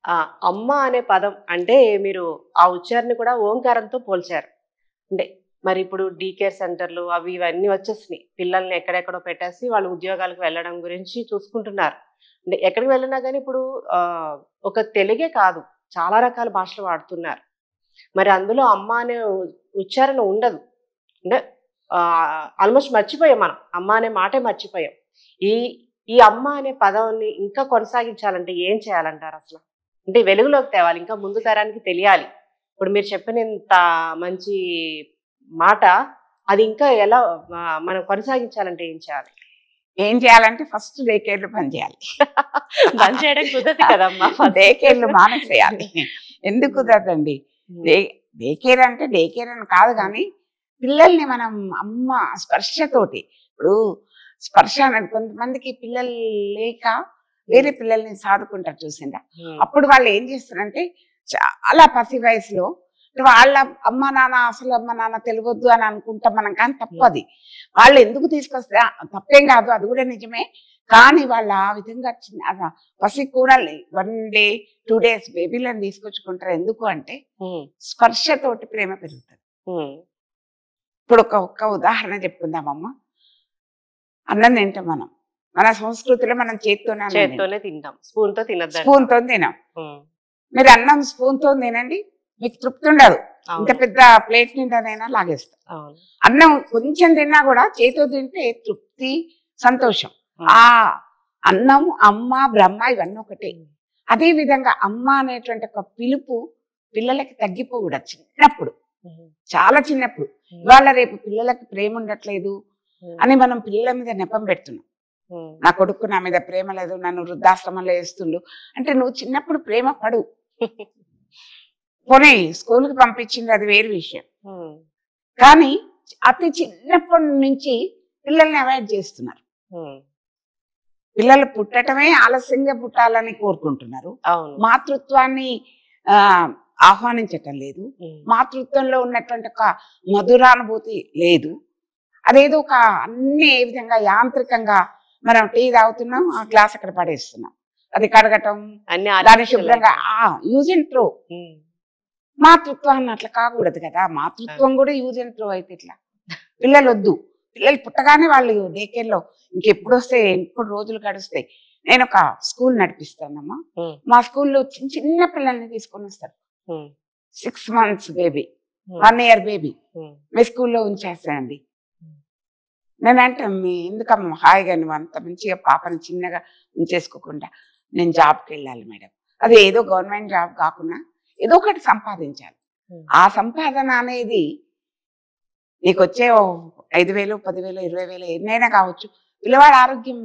ఆ అమ్మ అనే పదం అంటే మీరు ఆ ఉచ్చారణ కూడా ఓంకారంతో పోల్చారు అంటే మరి ఇప్పుడు డీకేర్ సెంటర్లు అవి ఇవన్నీ వచ్చేసినాయి పిల్లల్ని ఎక్కడెక్కడో పెట్టేసి వాళ్ళు ఉద్యోగాలకు వెళ్ళడం గురించి చూసుకుంటున్నారు అంటే ఎక్కడికి వెళ్ళినా కానీ ఇప్పుడు ఆ, ఒక తెలుగే కాదు చాలా రకాల భాషలు వాడుతున్నారు మరి అందులో అమ్మ అనే ఉ- ఉచ్చారణ ఉండదు అంటే ఆల్మోస్ట్ మర్చిపోయాం మనం అమ్మ అనే మాటే మర్చిపోయాం ఈ ఈ అమ్మ అనే పదాన్ని ఇంకా కొనసాగించాలంటే ఏం చేయాలంటారు అసలు అంటే వెలుగులోకి తేవాలి ఇంకా ముందు తరానికి తెలియాలి ఇప్పుడు మీరు చెప్పిన ఇంత మంచి మాట అది ఇంకా ఎలా ఆ, మనం కొనసాగించాలంటే ఏం చేయాలి ఏం చేయాలంటే ఫస్ట్ డేకేర్లు బంద్ చేయాలి బంద్ చేయడం కుదరదు కదమ్మా డేకేర్లు మానేసేయాలి ఎందుకు కుదరదండి డే డేకేర్ అంటే డేకేర్ అని కాదు కానీ పిల్లల్ని మనం అమ్మ స్పర్శతోటి ఇప్పుడు స్పర్శ అనేది కొంతమందికి పిల్లలు లేక వేరే పిల్లల్ని సాదుకుంటారు చూసిందా అప్పుడు వాళ్ళు ఏం చేస్తారంటే చాలా పసి వయసులో వాళ్ళ అమ్మ నాన్న అసలు అమ్మ నాన్న తెలియవద్దు అని అనుకుంటాం మనం కానీ తప్పది వాళ్ళు ఎందుకు తీసుకొస్తే ఆ, తప్పేం కాదు అది కూడా నిజమే కానీ వాళ్ళు ఆ విధంగా చిన్న ఆ పసి కూరల్ని వన్ డే టూ డేస్ బేబీలను తీసుకొచ్చుకుంటారు ఎందుకు అంటే ఉమ్, స్పర్శతోటి ప్రేమ పెరుగుతుంది ఉమ్, ఇప్పుడు ఒక ఒక్క ఉదాహరణ చెప్పుకుందామమ్మ అన్నం తింటాం మనం మన సంస్కృతిలో మనం చేత్తోనే అన్నం తింటాం. చేత్తోనే తింటాం స్పూన్ తో తినద్దు స్పూన్ తో తినాం మీరు అన్నం స్పూన్ తో తినండి మీకు తృప్తి ఉండదు ఇంత పెద్ద ప్లేట్ నిండానైనా లాగేస్తాం అవును అన్నం కొంచెం తిన్నా కూడా చేతితో తింటే తృప్తి సంతోషం ఆ అన్నం అమ్మ బ్రహ్మ ఇవన్నీ ఒకటే అదే విధంగా అమ్మ అనేటువంటి ఒక పిలుపు పిల్లలకి తగ్గిపోకూడదు చిన్నప్పుడు ఉమ్, చాలా చిన్నప్పుడు ఇవాళ రేపు పిల్లలకి ప్రేమ ఉండట్లేదు అని మనం పిల్లల మీద నెపం పెడుతున్నాం ఉమ్, నా కొడుకు నా మీద ప్రేమ లేదు నన్ను వృద్ధాశ్రమంలో వేస్తుండు అంటే నువ్వు చిన్నప్పుడు ప్రేమ పడు పోనీ స్కూల్కి పంపించింది అది వేరు విషయం ఉమ్, కానీ అతి చిన్నప్పటి నుంచి పిల్లల్ని అవాయిడ్ చేస్తున్నారు ఉమ్, పిల్లలు పుట్టటమే ఆలస్యంగా పుట్టాలని కోరుకుంటున్నారు అవును మాతృత్వాన్ని ఆ ఆహ్వానించటం లేదు ఉమ్, మాతృత్వంలో ఉన్నటువంటి ఒక మధురానుభూతి లేదు అదేదో ఒక అన్ని ఏ విధంగా యాంత్రికంగా మనం టీ తాగుతున్నాం ఆ గ్లాస్ అక్కడ పడేస్తున్నాం అది కడగటం అన్ని దాన్ని artificial శుభ్రంగా ఆ యూజ్ అండ్ త్రో ఉమ్, మాతృత్వాన్ని అట్లా కాకూడదు కదా మాతృత్వం కూడా యూజ్ అండ్ త్రో అయితే ఇట్లా పిల్లలు వద్దు పిల్లలు పుట్టగానే వాళ్ళు డేకేర్లో ఇంకెప్పుడు వస్తే ఎప్పుడు రోజులు గడుస్తాయి నేను ఒక స్కూల్ నడిపిస్తానమ్మా ఉమ్, మా స్కూల్లో చిన్న చిన్న పిల్లల్ని తీసుకొని వస్తారు ఉమ్, six months baby um, one year baby ఉమ్, మీ స్కూల్లో ఉంచేస్తానండి Hmm. నేను అంటే మీ ఎందుకమ్మా హాయిగా నువ్వు అంత మంచిగా పాపని చిన్నగా ఉంచేసుకోకుండా నేను జాబ్కి వెళ్ళాలి మేడం అది ఏదో గవర్నమెంట్ జాబ్ కాకుండా ఏదో ఒకటి సంపాదించాలి Hmm. ఆ సంపాదన అనేది నీకు వచ్చే ఓ ఐదు వేలు పదివేలు ఇరవై వేలు ఎన్నైనా కావచ్చు పిల్లవాడి ఆరోగ్యం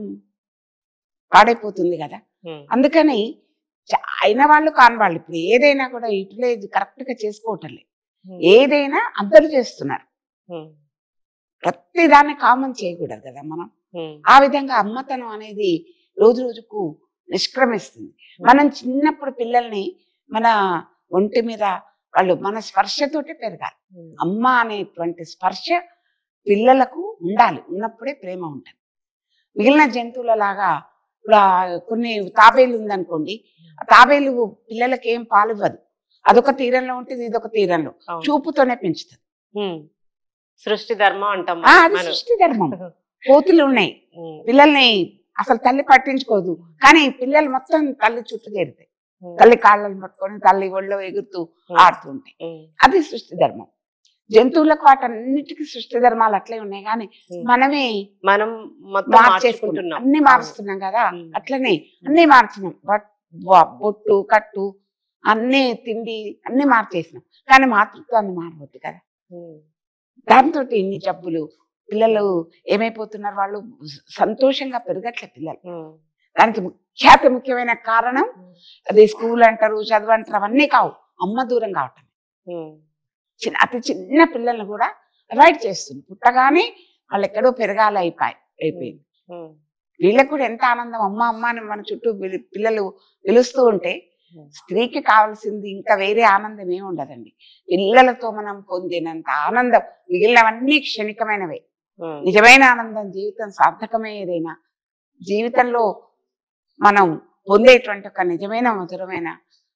పాడైపోతుంది కదా ఉమ్, అందుకని చ- అయిన వాళ్ళు కాని వాళ్ళు ఇప్పుడు ఏదైనా కూడా యూటిలైజ్ కరెక్ట్గా చేసుకోవటం లేదు ఉమ్, ఏదైనా అందరూ చేస్తున్నారు ఉమ్, ప్రతి దాన్ని కామన్ చేయకూడదు కదా మనం ఉమ్, ఆ విధంగా అమ్మతనం అనేది రోజు రోజుకు నిష్క్రమిస్తుంది మనం చిన్నప్పుడు పిల్లల్ని మన ఒంటి మీద వాళ్ళు మన స్పర్శతోటే పెరగాలి ఉమ్, అమ్మ అనేటువంటి స్పర్శ పిల్లలకు ఉండాలి ఉన్నప్పుడే ప్రేమ ఉంటుంది మిగిలిన జంతువుల లాగా ఇప్పుడు ఆ కొన్ని తాబేలు ఉందనుకోండి ఆ తాబేలు పిల్లలకి ఏం పాలు ఇవ్వదు అదొక తీరంలో ఉంటుంది ఇదొక తీరంలో అవును. చూపుతోనే పెంచుతుంది ఉమ్. సృష్టి ధర్మం అంటాం ఆ, మనం. అది మనం. సృష్టి ధర్మం కోతులు ఉన్నాయి ఉమ్, పిల్లల్ని అసలు తల్లి పట్టించుకోదు కానీ పిల్లలు మొత్తం తల్లి చుట్టూ చేరుతాయి ఉమ్, తల్లి కాళ్ళని పట్టుకొని తల్లి ఒళ్ళో ఎగురుతూ ఉమ్, ఆడుతూ ఉంటాయి ఉమ్, అది సృష్టి ధర్మం జంతువులకు వాటన్నిటికీ సృష్టి ధర్మాలు అట్లే ఉన్నాయి కానీ ఉమ్. మనమే మనం మొత్తం మార్చేసుకుంటున్నాం మార్చుకుంటున్నాం అన్ని మారుస్తున్నాం కదా ఉమ్. అట్లనే అన్ని మార్చినాం బట్ బొ- బొట్టు కట్టు అన్ని తిండి అన్ని మార్చేసినాం కానీ మాతృత్వాన్ని మారవద్దు కదా ఉమ్, దాంతో ఇన్ని జబ్బులు పిల్లలు ఏమైపోతున్నారు వాళ్ళు సంతోషంగా పెరగట్లే పిల్లలు ఉమ్, దానికి ముఖ్యాతి ముఖ్యమైన కారణం ఉమ్, అది స్కూల్ అంటారు చదువు అంటారు అవన్నీ కావు అమ్మ దూరం కావటం ఉమ్, చిన్న అతి చిన్న పిల్లల్ని కూడా అవాయిడ్ చేస్తుంది పుట్టగానే వాళ్ళు ఎక్కడో పెరగాలి అయిపోయి అయిపోయింది ఉమ్, వీళ్ళకి కూడా ఎంత ఆనందం అమ్మ అమ్మ అని మన చుట్టూ పిలి- పిల్లలు పిలుస్తూ ఉంటే ఉమ్. స్త్రీకి కావాల్సింది ఇంకా వేరే ఆనందం ఏమి ఉండదండి పిల్లలతో మనం పొందినంత ఆనందం మిగిలినవన్నీ క్షణికమైనవే ఉమ్, నిజమైన ఆనందం జీవితం సార్థకమే ఏదైనా జీవితంలో మనం పొందేటువంటి ఒక నిజమైన మధురమైన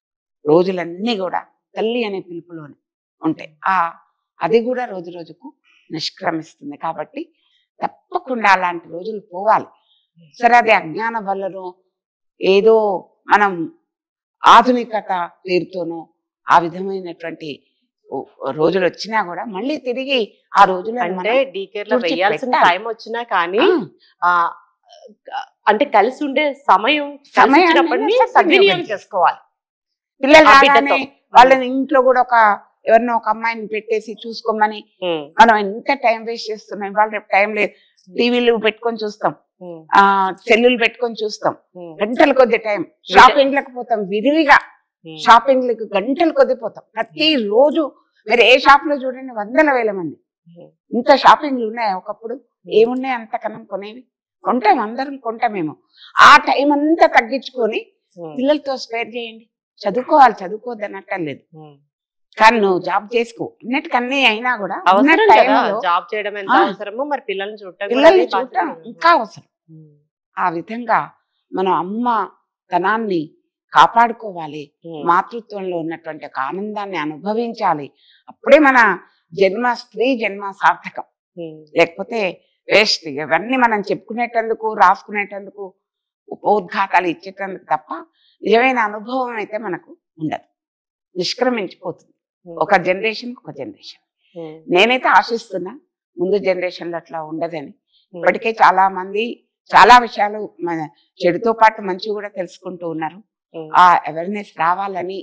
రోజులన్నీ కూడా తల్లి అనే పిలుపులోనే ఉంటాయి ఆ అది కూడా రోజు రోజుకు నిష్క్రమిస్తుంది కాబట్టి తప్పకుండా అలాంటి రోజులు పోవాలి సరే అది అజ్ఞాన వల్లనో ఏదో మనం ఆధునికత పేరుతోనో ఆ విధమైనటువంటి ఓ- రోజులు వచ్చినా కూడా మళ్ళీ తిరిగి ఆ రోజులు అంటే డీకేర్ లో తుడిచి వేయాల్సిన పెట్టాలి. టైం వచ్చినా కానీ ఆ అంటే కలిసి ఉండే సమయం సమయాన్ని సమయాన్ని సద్వినియోగం సద్వినియోగం చేసుకోవాలి పిల్లలు ఆ రాగానే బిడ్డతో. వాళ్ళని ఇంట్లో కూడా ఒక ఎవరినో ఒక అమ్మాయిని పెట్టేసి చూసుకోమని ఉమ్, మనం ఎంత టైం వేస్ట్ చేస్తున్నాం వాళ్ళు రేపు టైం లేదు టీవీలు పెట్టుకొని చూస్తాం ఉమ్, ఆ సెల్లులు పెట్టుకొని చూస్తాం ఉమ్, గంటల కొద్ది టైం షాపింగ్లకు పోతాం విరివిగా ఉమ్. షాపింగ్లకు గంటల కొద్ది పోతాం ప్రతి రోజు మీరు ఏ షాప్ లో చూడండి వందల వేల మంది ఉమ్. ఇంత షాపింగ్లు ఉన్నాయి ఒకప్పుడు ఏమున్నాయి అంతకనం కొనేవి కొంటాం అందరం కొంటామేమో ఆ టైం అంతా తగ్గించుకొని ఉమ్, పిల్లలతో స్పేర్ చేయండి చదువుకోవాలి చదువుకోవద్దు అనట్లేదు ఉమ్. కానీ నువ్వు జాబ్ చేసుకో అన్నిటికన్నీ అయినా కూడా ఉన్న అవసరం కదా టైంలో జాబ్ చేయడం ఎంత ఆ. అవసరమో మరి పిల్లల్ని చూడటం కూడా పిల్లల్ని అదే బాధ్యత చూడటం కదా. ఇంకా అవసరం ఉమ్, ఆ విధంగా మనం అమ్మ తనాన్ని కాపాడుకోవాలి ఉమ్, మాతృత్వంలో ఉన్నటువంటి ఒక ఆనందాన్ని అనుభవించాలి అప్పుడే మన జన్మ స్త్రీ జన్మ సార్థకం ఉమ్, లేకపోతే వేస్ట్ ఇవన్నీ మనం చెప్పుకునేటందుకు రాసుకునేటందుకు ఉపోద్ఘాతాలు ఇచ్చేటందుకు తప్ప నిజమైన అనుభవం అయితే మనకు ఉండదు నిష్క్రమించిపోతుంది ఉమ్, ఒక జనరేషన్ ఒక జనరేషన్ ఉమ్, నేనైతే ఆశిస్తున్నా ముందు జనరేషన్లో అట్లా ఉండదని ఉమ్. ఇప్పటికే చాలా మంది చాలా విషయాలు మన చెడుతో పాటు మంచి కూడా తెలుసుకుంటూ ఉన్నారు ఉమ్. ఆ అవేర్నెస్ రావాలని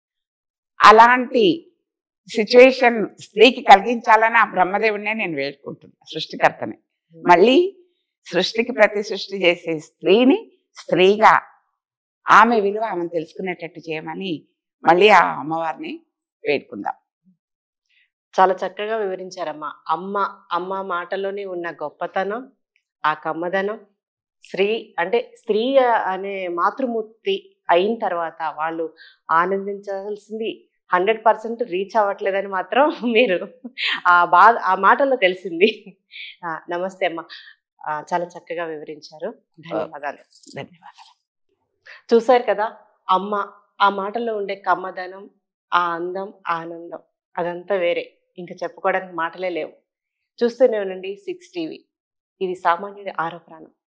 అలాంటి సిచ్యువేషన్ స్త్రీకి కలిగించాలని ఆ బ్రహ్మదేవుడినే నేను వేడుకుంటున్నా సృష్టికర్తని మళ్ళీ సృష్టికి ప్రతి సృష్టి చేసే స్త్రీని స్త్రీగా ఆమె విలువ ఆమెను తెలుసుకునేటట్టు చేయమని మళ్ళీ ఆ అమ్మవారిని వేడుకుందాం చాలా చక్కగా వివరించారమ్మా అమ్మ అమ్మ మాటలోనే ఉన్న గొప్పతనం ఆ కమ్మదనం స్త్రీ అంటే స్త్రీ అనే మాతృమూర్తి అయిన తర్వాత వాళ్ళు ఆనందించాల్సింది హండ్రెడ్ పర్సెంట్ రీచ్ అవ్వట్లేదని మాత్రం మీరు ఆ బాధ ఆ మాటల్లో తెలిసింది ఆ, నమస్తే అమ్మ ఆ, చాలా చక్కగా వివరించారు ధన్యవాదాలు ధన్యవాదాలు చూశారు కదా అమ్మ ఆ మాటల్లో ఉండే కమ్మదనం ఆ అందం ఆ ఆనందం అదంతా వేరే ఇంకా చెప్పుకోవడానికి మాటలే లేవు చూస్తూనే ఉండండి సిక్స్ టీవీ ఇది సామాన్యుడి ఆరో ప్రాణం